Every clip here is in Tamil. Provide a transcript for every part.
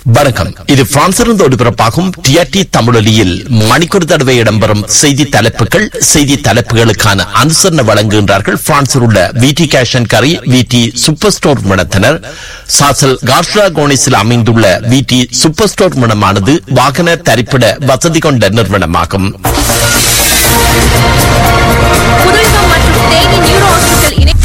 வணக்கம் இது பிரான்சிலிருந்து ஒளிபரப்பாகும் டிஆர்டி தமிழொலியில் மணிக்கொரு தடவை இடம்பெறும் செய்தி தலைப்புகள் செய்தி தலைப்புகளுக்கான அனுசரணை வழங்குகின்றார்கள் பிரான்சில் உள்ள விடி கேஷன் கரி விடி சூப்பர் ஸ்டோர் நிறுவனத்தினர் சாசல் கார்ஷா கோனிஸில் அமைந்துள்ள விடி சூப்பர் ஸ்டோர் நிறுவனமானது வாகன தரிப்பிட வசதி கொண்ட நிறுவனமாகும் புதுயுகம் மற்றும் தேனி நியூரோ ஹாஸ்பிட்டல் இணை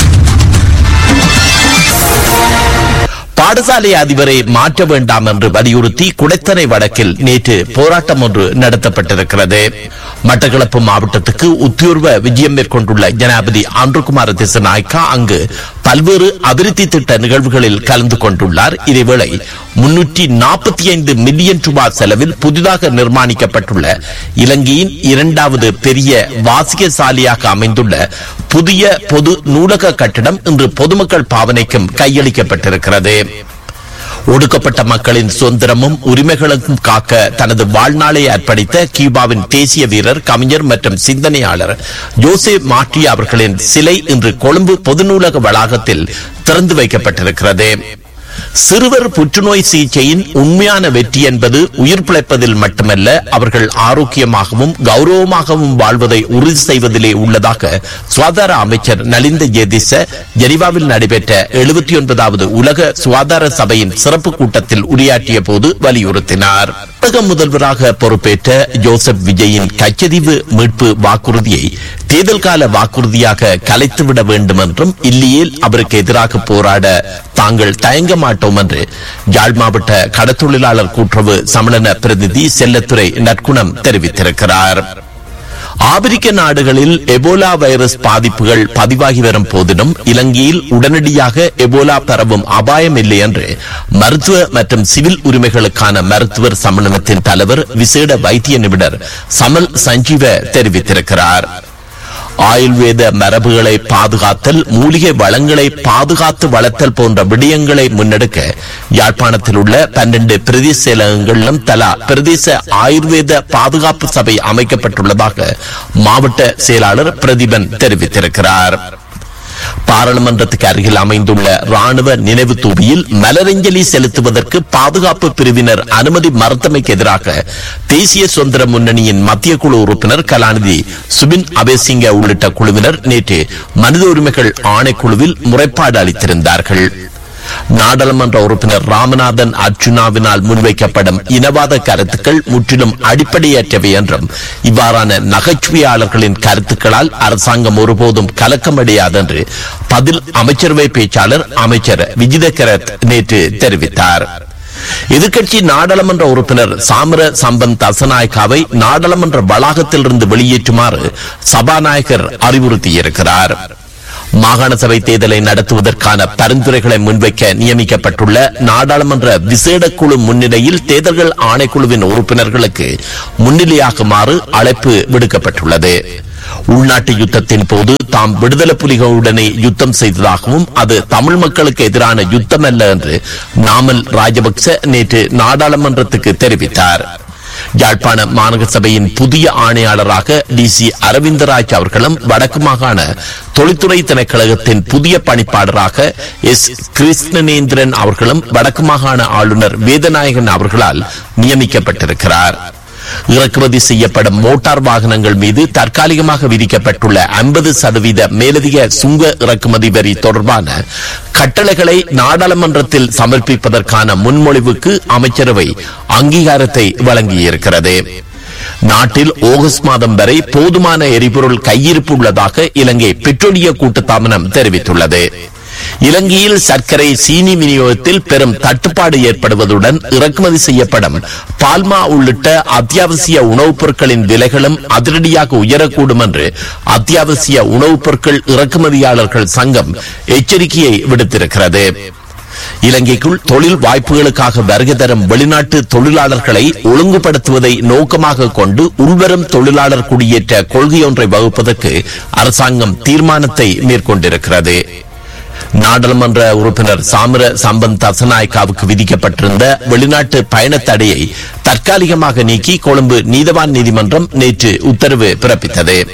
பாடசாலை அதிபரை மாற்ற வேண்டாம் என்று வலியுறுத்தி குடைத்தனை வடக்கில் நேற்று போராட்டம் ஒன்று நடத்தப்பட்டிருக்கிறது மட்டக்களப்பு மாவட்டத்துக்கு உத்தியோர்வ விஜயம் மேற்கொண்டுள்ள ஜனாபதி ஆண்டுகுமார திசநாயக்கா அங்கு பல்வேறு அபிவிருத்தி திட்ட நிகழ்வுகளில் கலந்து கொண்டுள்ளார் இதேவேளை முன்னூற்றி நாற்பத்தி ஐந்து மில்லியன் ரூபாய் செலவில் புதிதாக நிர்மாணிக்கப்பட்டுள்ள இலங்கையின் இரண்டாவது பெரிய வாசிக சாலையாக அமைந்துள்ள புதிய பொது நூலக கட்டிடம் இன்று பொதுமக்கள் பாவனைக்கும் கையளிக்கப்பட்டிருக்கிறது ஒடுக்கப்பட்ட மக்களின் சுதந்திரமும் உரிமைகளும் காக்க தனது வாழ்நாளை அர்ப்பணித்த கியூபாவின் தேசிய வீரர் கவிஞர் மற்றும் சிந்தனையாளர் ஜோசே மார்டி அவர்களின் சிலை இன்று கொழும்பு பொது நூலக வளாகத்தில் திறந்து வைக்கப்பட்டிருக்கிறது சிறுவர் புற்றுநோய் சிகிச்சையின் உண்மையான வெற்றி என்பது உயிர் பிழைப்பதில் மட்டுமல்ல அவர்கள் ஆரோக்கியமாகவும் கௌரவமாகவும் வாழ்வதை உறுதி செய்வதிலே உள்ளதாக சுகாதார அமைச்சர் நலிந்த ஜேதிச ஜெனிவாவில் நடைபெற்ற எழுபத்தி ஒன்பதாவது உலக சுகாதார சபையின் சிறப்பு கூட்டத்தில் உரையாற்றிய போது வலியுறுத்தினார் தமிழக முதல்வராக பொறுப்பேற்ற ஜோசப் விஜயின் கச்சதீவு மீட்பு வாக்குறுதியை தேர்தல் கால வாக்குறுதியாக கலைத்துவிட வேண்டும் என்றும் இல்லையேல் அவருக்கு எதிராக போராட தாங்கள் தயங்க மாட்டோம் என்று யாழ் மாவட்ட கடத்தொழிலாளர் கூட்டுறவு சம்மேளன பிரதிநிதி செல்லத்துறை நற்குணம் தெரிவித்திருக்கிறார் ஆப்பிரிக்க நாடுகளில் எபோலா வைரஸ் பாதிப்புகள் பதிவாகி வரும் போதிலும் இலங்கையில் உடனடியாக எபோலா பரவும் அபாயம் இல்லை என்று மருத்துவ மற்றும் சிவில் உரிமைகளுக்கான மருத்துவர் சம்மேளனத்தின் தலைவர் விசேட வைத்திய நிபுணர் சமல் சஞ்சீவ தெரிவித்திருக்கிறார் ஆயுர்வேத மரபுகளை பாதுகாத்தல் மூலிகை வளங்களை பாதுகாத்து வளர்த்தல் போன்ற விடயங்களை முன்னெடுக்க யாழ்ப்பாணத்தில் உள்ள பன்னெண்டு பிரதேச செயலகங்களிலும் தலா பிரதேச ஆயுர்வேத பாதுகாப்பு சபை அமைக்கப்பட்டுள்ளதாக மாவட்ட செயலாளர் பிரதீபன் தெரிவித்திருக்கிறார் பாராளுமன்றத்துக்கு அருகில் அமைந்துள்ள ராணுவ நினைவு தூபியில் மலரஞ்சலி செலுத்துவதற்கு பாதுகாப்பு பிரிவினர் அனுமதி மறுத்தமைக்கு எதிராக தேசிய சுதந்திர முன்னணியின் மத்திய குழு உறுப்பினர் கலாநிதி சுபின் அபேசிங்க உள்ளிட்ட குழுவினர் நேற்று மனித உரிமைகள் ஆணைக்குழுவில் முறைப்பாடு அளித்திருந்தார்கள் நாடாளுமன்ற உறுப்பினர் ராமநாதன் அர்ஜுனாவினால் முன்வைக்கப்படும் இனவாத கருத்துக்கள் முற்றிலும் அடிப்படையற்றவை என்றும் இவ்வாறான நகைச்சுவையாளர்களின் கருத்துக்களால் அரசாங்கம் ஒருபோதும் கலக்கமடையாது என்று பதில் அமைச்சரவை பேச்சாளர் அமைச்சர் விஜிதகரத் நேற்று தெரிவித்தார் எதிர்க்கட்சி நாடாளுமன்ற உறுப்பினர் சாமர சம்பந்த் தசநாயக்காவை நாடாளுமன்ற வளாகத்திலிருந்து வெளியேற்றுமாறு சபாநாயகர் அறிவுறுத்தியிருக்கிறார் மாகாண சபை தேர்தலை நடத்துவதற்கான பரிந்துரைகளை முன்வைக்க நியமிக்கப்பட்டுள்ள நாடாளுமன்ற விசேட குழு முன்னிலையில் தேர்தல்கள் ஆணைக்குழுவின் உறுப்பினர்களுக்கு முன்னிலையாகுமாறு அழைப்பு விடுக்கப்பட்டுள்ளது உள்நாட்டு யுத்தத்தின் போது தாம் விடுதலை புலிகளுடனே யுத்தம் செய்ததாகவும் அது தமிழ் மக்களுக்கு எதிரான யுத்தம் அல்ல என்று நாமல் ராஜபக்ச நேற்று நாடாளுமன்றத்துக்கு தெரிவித்தார் யாழ்ப்பாண மாநகர சபையின் புதிய ஆணையாளராக டி சி அரவிந்தராஜ் அவர்களும் வடக்கு மாகாண தொழில்துறை திணைக்களகத்தின் புதிய பணிப்பாளராக எஸ் கிருஷ்ணநேந்திரன் அவர்களும் வடக்கு மாகாண ஆளுநர் வேதநாயகன் அவர்களால் நியமிக்கப்பட்டிருக்கிறார் இறக்குமதி செய்யப்படும் மோட்டார் வாகனங்கள் மீது தற்காலிகமாக விதிக்கப்பட்டுள்ள ஐம்பது சதவீத மேலதிக சுங்க இறக்குமதி வரி தொடர்பான கட்டளைகளை நாடாளுமன்றத்தில் சமர்ப்பிப்பதற்கான முன்மொழிவுக்கு அமைச்சரவை அங்கீகாரத்தை வழங்கியிருக்கிறது நாட்டில் ஆகஸ்ட் மாதம் வரை போதுமான எரிபொருள் கையிருப்பு உள்ளதாக இலங்கை பெட்ரோலிய கூட்டுத்தாபனம் தெரிவித்துள்ளது இலங்கையில் சர்க்கரை சீனி விநியோகத்தில் பெரும் தட்டுப்பாடு ஏற்படுவதுடன் இறக்குமதி செய்யப்படும் பால்மா உள்ளிட்ட அத்தியாவசிய உணவுப் பொருட்களின் விலைகளும் அதிரடியாக உயரக்கூடும் என்று அத்தியாவசிய உணவுப் பொருட்கள் இறக்குமதியாளர்கள் சங்கம் எச்சரிக்கையை விடுத்திருக்கிறது இலங்கைக்குள் தொழில் வாய்ப்புகளுக்காக வருகை தரும் வெளிநாட்டு தொழிலாளர்களை ஒழுங்குபடுத்துவதை நோக்கமாக கொண்டு உள்வரும் தொழிலாளர் குடியேற்ற கொள்கையொன்றை வகுப்பதற்கு அரசாங்கம் தீர்மானத்தை மேற்கொண்டிருக்கிறது நாடாளுமன்ற உறுப்பினர் சாமர சம்பந்த் தசநாயக்காவுக்கு விதிக்கப்பட்டிருந்த வெளிநாட்டு பயண தடையை தற்காலிகமாக நீக்கி கொழும்பு நீதவான் நீதிமன்றம் நேற்று உத்தரவு பிறப்பித்தது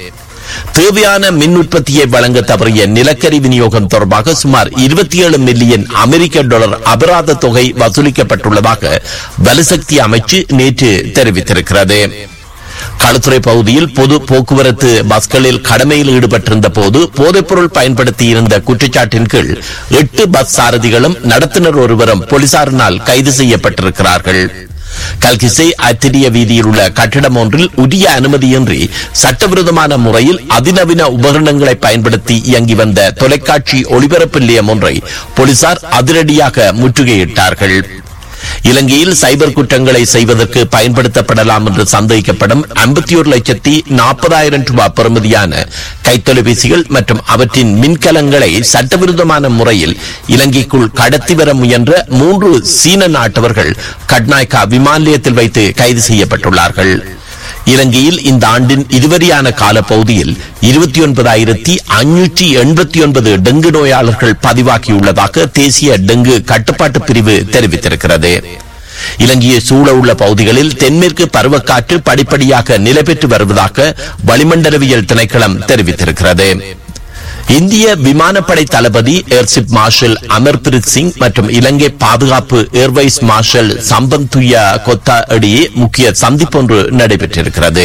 தேவையான மின் உற்பத்தியை வழங்க தவறிய நிலக்கரி விநியோகம் தொடர்பாக சுமார் இருபத்தி ஏழு மில்லியன் அமெரிக்க டாலர் அபராத தொகை வசூலிக்கப்பட்டுள்ளதாக வலுசக்தி அமைச்சு நேற்று தெரிவித்திருக்கிறது களுத்துறை பகுதியில் பொது போக்குவரத்து பஸ்களில் கடமையில் ஈடுபட்டிருந்த போது போதைப்பொருள் பயன்படுத்தியிருந்த குற்றச்சாட்டின் கீழ் எட்டு பஸ் சாரதிகளும் நடத்துனர் ஒருவரும் போலீசாரினால் கைது செய்யப்பட்டிருக்கிறார்கள் கல்கிசை அத்திரிய வீதியில் உள்ள கட்டிடம் ஒன்றில் உரிய அனுமதியின்றி சட்டவிரோதமான முறையில் அதிநவீன உபகரணங்களை பயன்படுத்தி இயங்கி வந்த தொலைக்காட்சி ஒளிபரப்பு நிலையம் ஒன்றை போலீசார் அதிரடியாக முற்றுகையிட்டார்கள் இலங்கையில் சைபர் குற்றங்களை செய்வதற்கு பயன்படுத்தப்படலாம் என்று சந்தேகிக்கப்படும் ஐம்பத்தி ஒரு லட்சத்தி நாற்பதாயிரம் ரூபாய் பெறுமதியான கைத்தொலைபேசிகள் மற்றும் அவற்றின் மின்கலங்களை சட்டவிரோதமான முறையில் இலங்கைக்குள் கடத்தி வர முயன்ற மூன்று சீன நாட்டவர்கள் கட்நாய்கா விமான நிலையத்தில் வைத்து கைது செய்யப்பட்டுள்ளார்கள் இலங்கையில் இந்த ஆண்டின் இதுவரையான காலப்பகுதியில் இருபத்தி ஒன்பதாயிரத்தி அஞ்சூற்றி எண்பத்தி ஒன்பது டெங்கு நோயாளர்கள் பதிவாகியுள்ளதாக தேசிய டெங்கு கட்டுப்பாட்டு பிரிவு தெரிவித்திருக்கிறது இலங்கையை சூழ உள்ள பகுதிகளில் தென்மேற்கு பருவக்காற்று படிப்படியாக நிலை பெற்று வருவதாக வளிமண்டலவியல் திணைக்களம் தெரிவித்திருக்கிறது இந்திய விமானப்படை தளபதி ஏர்சிப் மார்ஷல் அமர்பிரீத் சிங் மற்றும் இலங்கை பாதுகாப்பு ஏர்வைஸ் மார்ஷல் சம்பந்துயா கொத்தா இடையே முக்கிய சந்திப்பொன்று நடைபெற்றிருக்கிறது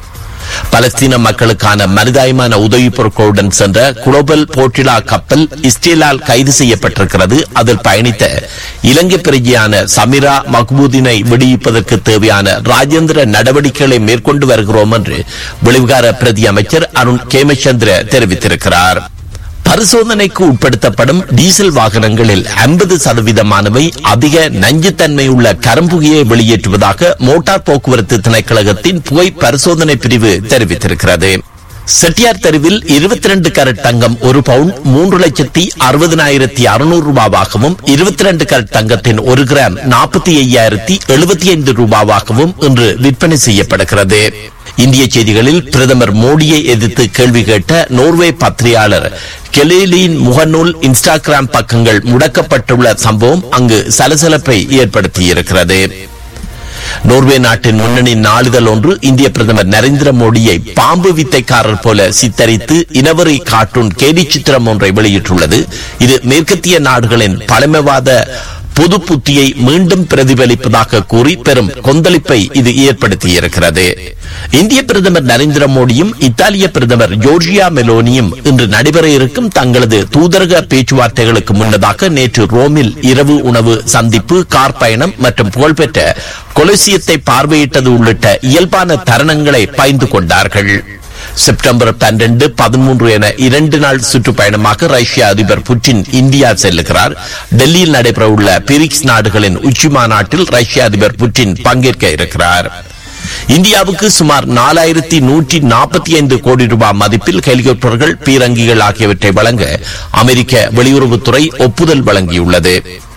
பலஸ்தீன மக்களுக்கான மனிதாயமான உதவிப் பொருட்களுடன் சென்ற குளோபல் போர்ட்டிலா கப்பல் இஸ்ரேலால் கைது செய்யப்பட்டிருக்கிறது அதில் பயணித்த இலங்கை பிரஜையான சமிரா மக்பூதினை விடுவிப்பதற்கு தேவையான ராஜேந்திர நடவடிக்கைகளை மேற்கொண்டு வருகிறோம் என்று வெளிவிகார பிரதி அமைச்சர் அருண் கேமச்சந்திர தெரிவித்திருக்கிறார் பரிசோதனைக்கு உட்படுத்தப்படும் டீசல் வாகனங்களில் ஐம்பது சதவீதமானவை அதிக நஞ்சுத்தன்மை உள்ள கரும்புகையை வெளியேற்றுவதாக மோட்டார் போக்குவரத்து திணைக்களகத்தின் புகை பரிசோதனை பிரிவு தெரிவித்திருக்கிறது செட்டியார் தெருவில் இருபத்தி ரெண்டு கரட் தங்கம் ஒரு பவுன் மூன்று லட்சத்தி அறுபதனாயிரத்தி அறுநூறு ரூபாவாகவும் இருபத்தி ரெண்டு கரட் தங்கத்தின் ஒரு கிராம் நாற்பத்தி ஐயாயிரத்தி எழுபத்தி ஐந்து ரூபாவாகவும் இன்று விற்பனை செய்யப்படுகிறது இந்திய செய்திகளில் பிரதமர் மோடியை எதிர்த்து கேள்வி கேட்ட நோர்வே பத்திரிகையாளர் கெலேலியின் முகநூல் இன்ஸ்டாகிராம் பக்கங்கள் முடக்கப்பட்டுள்ள சம்பவம் அங்கு சலசலப்பை ஏற்படுத்தியிருக்கிறது நோர்வே நாட்டின் முன்னணி நாளிதழ் ஒன்று இந்திய பிரதமர் நரேந்திர மோடியை பாம்பு வித்தைக்காரர் போல சித்தரித்து இனவரி கார்ட்டூன் கேலி சித்திரம் ஒன்றை வெளியிட்டுள்ளது இது மேற்கத்திய நாடுகளின் பழமைவாத பொது புத்தியை மீண்டும் பிரதிபலிப்பதாக கூறி பெரும் கொந்தளிப்பை இது ஏற்படுத்தியிருக்கிறது இந்திய பிரதமர் நரேந்திர மோடியும் இத்தாலிய பிரதமர் ஜோர்ஜியா மெலோனியும் இன்று நடைபெற இருக்கும் தங்களது தூதரக பேச்சுவார்த்தைகளுக்கு முன்னதாக நேற்று ரோமில் இரவு உணவு சந்திப்பு கார் பயணம் மற்றும் புகழ்பெற்ற கொலசியத்தை பார்வையிட்டது உள்ளிட்ட இயல்பான தருணங்களை பகிர்ந்து கொண்டார்கள் செப்டம்பர் பன்னிரண்டு பதிமூன்று என இரண்டு நாள் சுற்றுப்பயணமாக ரஷ்ய அதிபர் புட்டின் இந்தியா செல்லுகிறார் டெல்லியில் நடைபெறவுள்ள பிரிக்ஸ் நாடுகளின் உச்சி மாநாட்டில் ரஷ்ய அதிபர் புட்டின் பங்கேற்க இருக்கிறார் இந்தியாவுக்கு சுமார் நாலாயிரத்தி நூற்றி நாற்பத்தி ஐந்து கோடி ரூபாய் மதிப்பில் ஹெலிகாப்டர்கள் பீரங்கிகள் ஆகியவற்றை வழங்க அமெரிக்க வெளியுறவுத்துறை ஒப்புதல் வழங்கியுள்ளது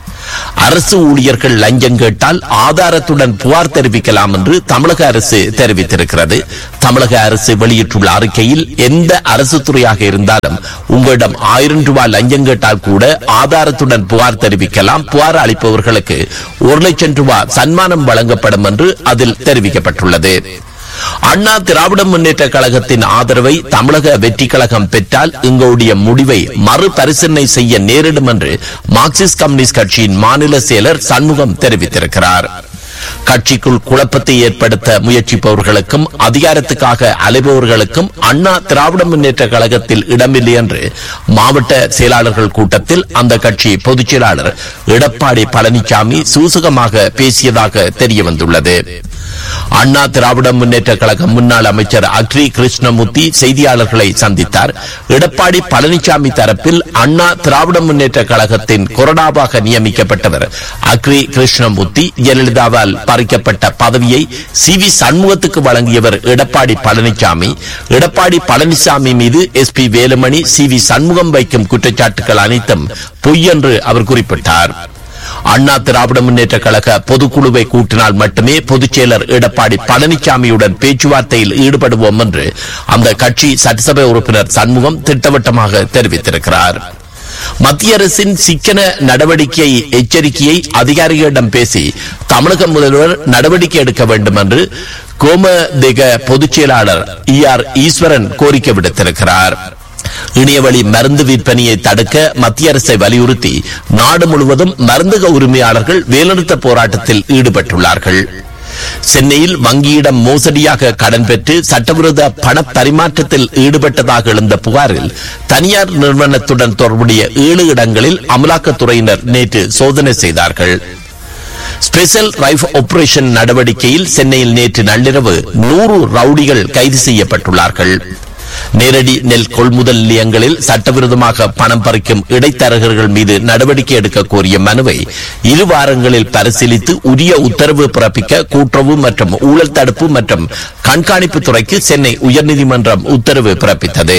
அரசு ஊழியர்கள் லஞ்சம் கேட்டால் ஆதாரத்துடன் புகார் தெரிவிக்கலாம் என்று தமிழக அரசு தெரிவித்திருக்கிறது தமிழக அரசு வெளியிட்டுள்ள அறிக்கையில் எந்த அரசு துறையாக இருந்தாலும் உங்களிடம் ஆயிரம் ரூபாய் லஞ்சம் கேட்டால் கூட ஆதாரத்துடன் புகார் தெரிவிக்கலாம் புகார் அளிப்பவர்களுக்கு ஒரு லட்சம் ரூபாய் சன்மானம் வழங்கப்படும் என்று அதில் தெரிவிக்கப்பட்டுள்ளது அண்ணா திராவிட முன்னேற்ற கழகத்தின் ஆதரவை தமிழக வெற்றி கழகம் பெற்றால் எங்களுடைய முடிவை மறுபரிசீலனை செய்ய நேரிடும் என்று மார்க்சிஸ்ட் கம்யூனிஸ்ட் கட்சியின் மாநில செயலர் சண்முகம் தெரிவித்திருக்கிறார் கட்சிக்குள் குழப்பத்தை ஏற்படுத்த முயற்சிப்பவர்களுக்கும் அதிகாரத்துக்காக அலைபவர்களுக்கும் அண்ணா திராவிட முன்னேற்ற கழகத்தில் இடமில்லை என்று மாவட்ட செயலாளர்கள் கூட்டத்தில் அந்த கட்சி பொதுச் செயலாளர் எடப்பாடி பழனிசாமி சூசகமாக பேசியதாக தெரியவந்துள்ளது அண்ணா திராவிட முன்னேற்ற கழக முன்னாள் அமைச்சர் அக்ரி கிருஷ்ணமூர்த்தி செய்தியாளர்களை சந்தித்தார் எடப்பாடி பழனிசாமி தரப்பில் அண்ணா திராவிட முன்னேற்ற கழகத்தின் கொறடாவாக நியமிக்கப்பட்டவர் அக்ரி கிருஷ்ணமூர்த்தி ஜெயலலிதாவால் பறிக்கப்பட்ட பதவியை சி வி சண்முகத்துக்கு வழங்கியவர் எடப்பாடி பழனிசாமி எடப்பாடி பழனிசாமி மீது S P Velumani C V Shanmugam வைக்கும் குற்றச்சாட்டுகள் அனைத்தும் பொய் என்று அவர் குறிப்பிட்டார் அண்ணா திராவிட முன்னேற்ற கழக பொதுக்குழுவை கூட்டினால் மட்டுமே பொதுச் செயலர் எடப்பாடி பழனிசாமியுடன் பேச்சுவார்த்தையில் ஈடுபடுவோம் என்று அந்த கட்சி சட்டசபை உறுப்பினர் சண்முகம் திட்டவட்டமாக தெரிவித்திருக்கிறார் மத்திய அரசின் சிக்கன நடவடிக்கை எச்சரிக்கையை அதிகாரிகளிடம் பேசி தமிழக முதல்வர் நடவடிக்கை எடுக்க வேண்டும் என்று கோமதேக பொதுச் செயலாளர் இ ஆர் ஈஸ்வரன் கோரிக்கை விடுத்திருக்கிறார் இணையவழி மருந்து விற்பனையை தடுக்க மத்திய அரசை வலியுறுத்தி நாடு முழுவதும் மருந்தக உரிமையாளர்கள் வேலைநிறுத்த போராட்டத்தில் ஈடுபட்டுள்ளார்கள் சென்னையில் வங்கியிடம் மோசடியாக கடன் பெற்று சட்டவிரோத பண பரிமாற்றத்தில் ஈடுபட்டதாக எழுந்த புகாரில் தனியார் நிறுவனத்துடன் தொடர்புடைய ஏழு இடங்களில் அமலாக்கத்துறையினர் நேற்று சோதனை செய்தார்கள் ஸ்பெஷல் ரைஃப் ஆபரேஷன் நடவடிக்கையில் சென்னையில் நேற்று நள்ளிரவு நூறு ரவுடிகள் கைது செய்யப்பட்டுள்ளார்கள் நேரடி நெல் கொள்முதல் நிலையங்களில் சட்டவிரோதமாக பணம் பறிக்கும் இடைத்தரகர்கள் மீது நடவடிக்கை எடுக்க கோரிய மனுவை இரு வாரங்களில் பரிசீலித்து உரிய உத்தரவு பிறப்பிக்க கூட்டுறவு மற்றும் ஊழல் தடுப்பு மற்றும் கண்காணிப்பு துறைக்கு சென்னை உயர்நீதிமன்றம் உத்தரவு பிறப்பித்தது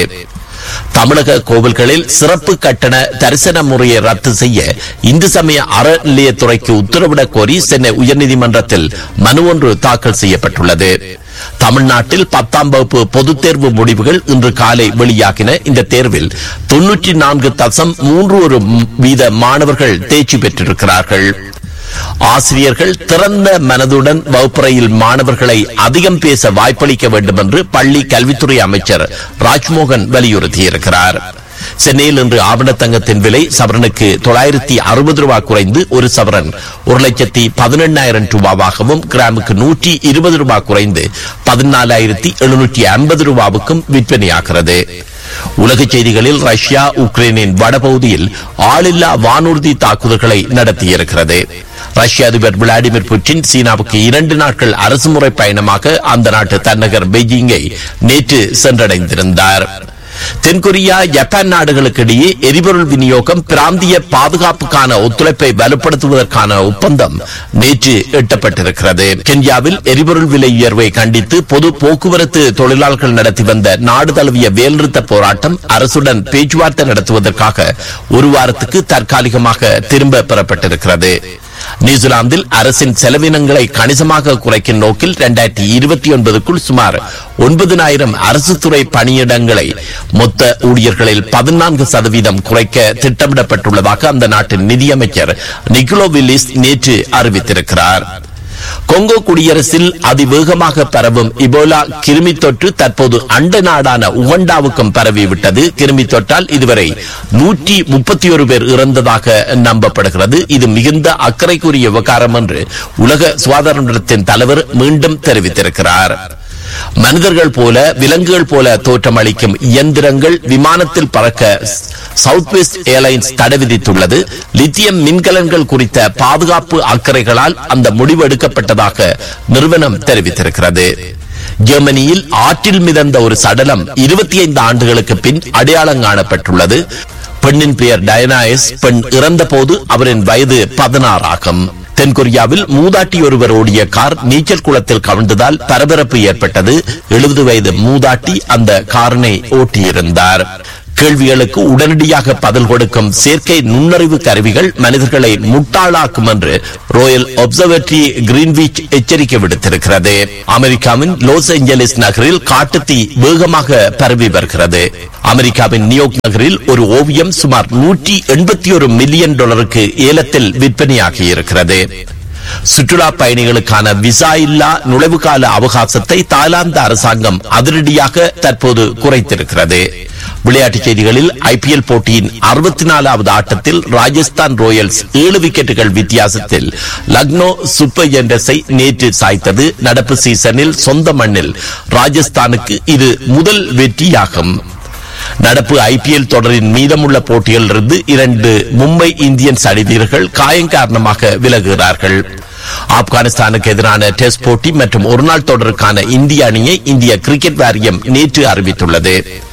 தமிழக கோவில்களில் சிறப்பு கட்டண தரிசன முறையை ரத்து செய்ய இந்து சமய அறநிலையத்துறைக்கு உத்தரவிடக் கோரி சென்னை உயர்நீதிமன்றத்தில் மனு ஒன்று தாக்கல் செய்யப்பட்டுள்ளது தமிழ்நாட்டில் பத்தாம் வகுப்பு பொதுத் தேர்வு முடிவுகள் இன்று காலை வெளியாகின இந்த தேர்வில் தொன்னூற்றி நான்கு தசம் மூன்று ஒரு வீத மாணவர்கள் தேர்ச்சி பெற்றிருக்கிறார்கள் ஆசிரியர்கள் திறந்த மனதுடன் வகுப்பறையில் மாணவர்களை அதிகம் பேச வாய்ப்பளிக்க வேண்டும் என்று பள்ளி கல்வித்துறை அமைச்சர் ராஜ்மோகன் வலியுறுத்தியிருக்கிறார் சென்னையில் இன்று ஆவணத்தங்கத்தின் விலை சவரனுக்கு தொள்ளாயிரத்தி அறுபது ரூபாய் குறைந்து ஒரு சவரன் ஒரு லட்சத்தி பதினெண்ணாயிரம் ரூபாவாகவும் கிராமுக்கு நூற்றி இருபது ரூபாய் குறைந்து பதினாலாயிரத்தி எழுநூற்றி ஐம்பது ரூபாவுக்கும் விற்பனையாகிறது உலக செய்திகளில் ரஷ்யா உக்ரைனின் வடபகுதியில் ஆளில்லா வானூர்தி தாக்குதல்களை நடத்தியிருக்கிறது ரஷ்ய அதிபர் விளாடிமிர் புட்டின் சீனாவுக்கு இரண்டு நாட்கள் அரசுமுறை பயணமாக அந்த நாட்டு தலைநகர் பெய்ஜிங்கை நேற்று சென்றடைந்திருந்தார் தென்கொரியா ஜப்பான் நாடுகளுக்கு இடையே எரிபொருள் விநியோகம் பிராந்திய பாதுகாப்புக்கான ஒத்துழைப்பை வலுப்படுத்துவதற்கான ஒப்பந்தம் நேற்று எட்டப்பட்டிருக்கிறது கென்யாவில் எரிபொருள் விலை உயர்வை கண்டித்து பொது போக்குவரத்து தொழிலாளர்கள் நடத்தி வந்த நாடு தழுவிய வேல்நிறுத்த போராட்டம் அரசுடன் பேச்சுவார்த்தை நடத்துவதற்காக ஒரு வாரத்துக்கு தற்காலிகமாக திரும்ப பெறப்பட்டிருக்கிறது நியூசிலாந்தில் அரசின் செலவினங்களை கணிசமாக குறைக்கும் நோக்கில் இரண்டாயிரத்தி இருபத்தி ஒன்பதுக்குள் சுமார் ஒன்பதினாயிரம் அரசு துறை பணியிடங்களை மொத்த ஊழியர்களில் பதினான்கு சதவீதம் குறைக்க திட்டமிடப்பட்டுள்ளதாக அந்த நாட்டின் நிதியமைச்சர் நிக்கோலோ வில்லிஸ் நேற்று அறிவித்திருக்கிறார் கொங்கோ குடியரசில் அதிவேகமாக பரவும் இபோலா கிருமி தொற்று தற்போது அண்ட நாடான உகண்டாவுக்கும் பரவிவிட்டது கிருமி தொற்றால் இதுவரை நூற்றி முப்பத்தி ஒரு பேர் இறந்ததாக நம்பப்படுகிறது இது மிகுந்த அக்கறைக்குரிய விவகாரம் என்று உலக சுகாதார நிறுவனத்தின் தலைவர் மீண்டும் தெரிவித்திருக்கிறார் மனிதர்கள் போல விலங்குகள் போல தோற்றமளிக்கும் இயந்திரங்கள் விமானத்தில் பறக்க சவுத் வெஸ்ட் ஏர்லைன்ஸ் தடை விதித்துள்ளது லித்தியம் மின்கலன்கள் குறித்த பாதுகாப்பு அக்கறைகளால் அந்த முடிவு எடுக்கப்பட்டதாக நிறுவனம் தெரிவித்திருக்கிறது ஜெர்மனியில் ஆற்றில் மிதந்த ஒரு சடலம் இருபத்தி ஐந்து ஆண்டுகளுக்கு பின் அடையாளம் காணப்பட்டுள்ளது பெண்ணின் பெயர் டயனாயஸ் பெண் இறந்த போது அவரின் வயது பதினாறு ஆகும் தென்கொரியாவில் மூதாட்டி ஒருவர் ஓடிய கார் நீச்சல் குளத்தில் கவிழ்ந்ததால் பரபரப்பு ஏற்பட்டது எழுபது வயது மூதாட்டி அந்த காரினை ஓட்டியிருந்தார் கேள்விகளுக்கு உடனடியாக பதில் கொடுக்கும் செயற்கை நுண்ணறிவு கருவிகள் மனிதர்களை முட்டாளாக்கும் என்று ராயல் ஒப்சர்வேட்டரி கிரீன்விச் எச்சரிக்கை விடுத்திருக்கிறது அமெரிக்காவின் லாஸ் ஏஞ்சலிஸ் நகரில் காட்டுத்தீ வேகமாக பரவி வருகிறது அமெரிக்காவின் நியூயார்க் நகரில் ஒரு ஓவியம் சுமார் நூற்றி எண்பத்தி ஒரு மில்லியன் டாலருக்கு ஏலத்தில் விற்பனையாகி இருக்கிறது சுற்றுலா பயணிகளுக்கான விசா இல்லா நுழைவுகால அவகாசத்தை தாய்லாந்து அரசாங்கம் அதிரடியாக தற்போது குறைத்திருக்கிறது விளையாட்டுச் செய்திகளில் ஐபிஎல் போட்டியின் அறுபத்தி நாலாவது ஆட்டத்தில் ராஜஸ்தான் ராயல்ஸ் ஏழு விக்கெட்டுகள் வித்தியாசத்தில் லக்னோ சூப்பர் ஜெயண்டர்ஸை நேற்று சாய்த்தது நடப்பு சீசனில் சொந்த மண்ணில் ராஜஸ்தானுக்கு இது முதல் வெற்றியாகும் நடப்பு ஐபிஎல் தொடரின் மீதமுள்ள போட்டிகளிலிருந்து இரண்டு மும்பை இந்தியன்ஸ் அணி வீரர்கள் காயம் காரணமாக விலகுகிறார்கள் ஆப்கானிஸ்தானுக்கு எதிரான டெஸ்ட் போட்டி மற்றும் ஒருநாள் தொடருக்கான இந்திய அணியை இந்திய கிரிக்கெட் வாரியம் நேற்று அறிவித்துள்ளது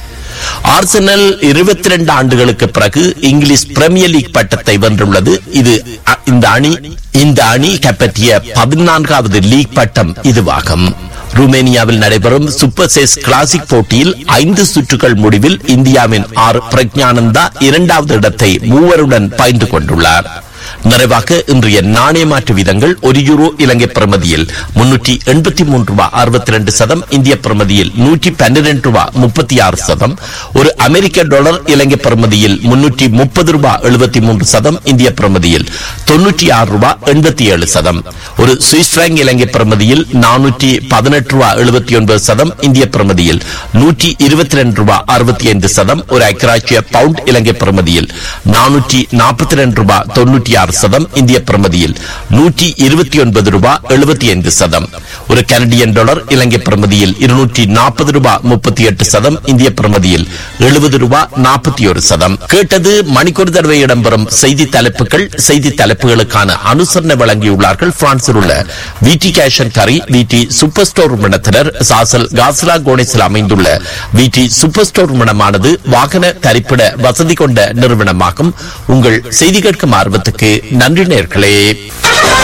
ஆர்சனல் இருபத்தி ரெண்டு ஆண்டுகளுக்கு பிறகு இங்கிலீஷ் பிரீமியர் லீக் பட்டத்தை வென்றுள்ளது இது அ- இந்த அணி இந்த அணி கைப்பற்றிய பதினான்காவது லீக் பட்டம் இதுவாகும் ருமேனியாவில் நடைபெறும் சூப்பர் சேஸ் கிளாசிக் போட்டியில் ஐந்து சுற்றுகள் முடிவில் இந்தியாவின் ஆர் பிரக்ஞானந்தா இரண்டாவது இடத்தை மூவருடன் பகிர்ந்து கொண்டுள்ளார் நிறைவாக இன்றைய நாணய மாற்று வீதங்கள் ஒரு யூரோ இலங்கை பிரமதியில் முன்னூற்றி எண்பத்தி மூன்று ரூபாய் அறுபத்தி ரெண்டு சதம் இந்திய பிரமதியில் நூற்றி பன்னிரண்டு ரூபாய் முப்பத்தி ஆறு சதம் ஒரு அமெரிக்க டாலர் இலங்கை பிரமதியில் முன்னூற்றி முப்பது ரூபாய் எழுபத்தி மூன்று சதம் இந்திய பிரமதியில் தொன்னூற்றி ஆறு ரூபாய் எண்பத்தி ஏழு சதம் ஒரு சுவிஸ் பிராங்க் இலங்கை பிரமதியில் நானூற்றி பதினெட்டு ரூபாய் எழுபத்தி ஒன்பது சதம் இந்திய பிரமதியில் நூற்றி இருபத்தி ரெண்டு ரூபாய் அறுபத்தி ஐந்து சதம் ஒரு ஐக்கராட்சிய பவுண்ட் இலங்கை பிரமதியில் நானூற்றி நாற்பத்தி ரெண்டு ரூபாய் தொன்னூற்றி ஆறு சதம் இந்திய பிரமதியில் நூற்றி இருபத்தி ஒன்பது ரூபாய் எழுபத்தி ஐந்து சதம் ஒரு கனடியன் டாலர் இலங்கை பிரமதியில் இருநூற்றி நாற்பது ரூபாய் முப்பத்தி எட்டு சதம் இந்திய பிரமதியில் எழுபது ரூபாய் நாற்பத்தி ஒரு சதம் கேட்டது மணிக்கொரு தடவை இடம்பெறும் செய்தி தலைப்புகள் செய்தி தலைப்புகளுக்கான அனுசரணை வழங்கியுள்ளார்கள் பிரான்சில் உள்ள விடி கேஷன் கரி விடி சூப்பர் ஸ்டோர் நிறுவனத்தினர் சாசல் காஸ்லா கோணேசில் அமைந்துள்ள விடி சூப்பர் ஸ்டோர் நிறுவனமானது வாகன தரிப்பிட வசதி கொண்ட நிறுவனமாகும் உங்கள் செய்தி கேட்கும் ஆர்வத்துக்கு நன்றி நேர்களே